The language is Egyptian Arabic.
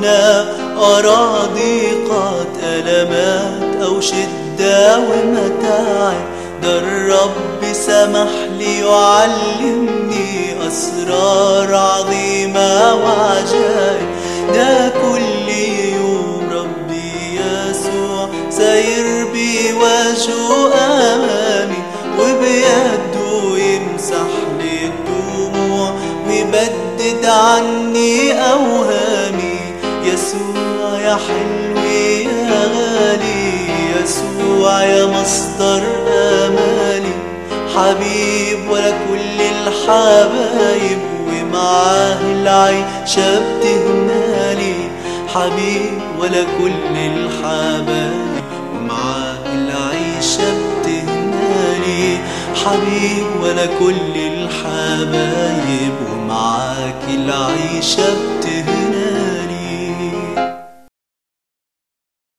هنا أرى ضيقات ألمات أو شدة ومتاعب ده الرب سمح لي يعلمني أسرار عظيمة وعجائب ده كل يوم ربي يسوع ساير بوجهه أمامي وبيده يمسح لي الدموع ويبدد عني أوهامي يسوع يا حلو يا غالي يسوع يا مصدر آمالي حبيب ولا كل الحبايب ومعاه العيشة بتهنالي حبيب ولا كل الحبايب ومعاه العيشة بتهنالي حبيب ولا كل الحبايب ومعاك العيشة بتهنالي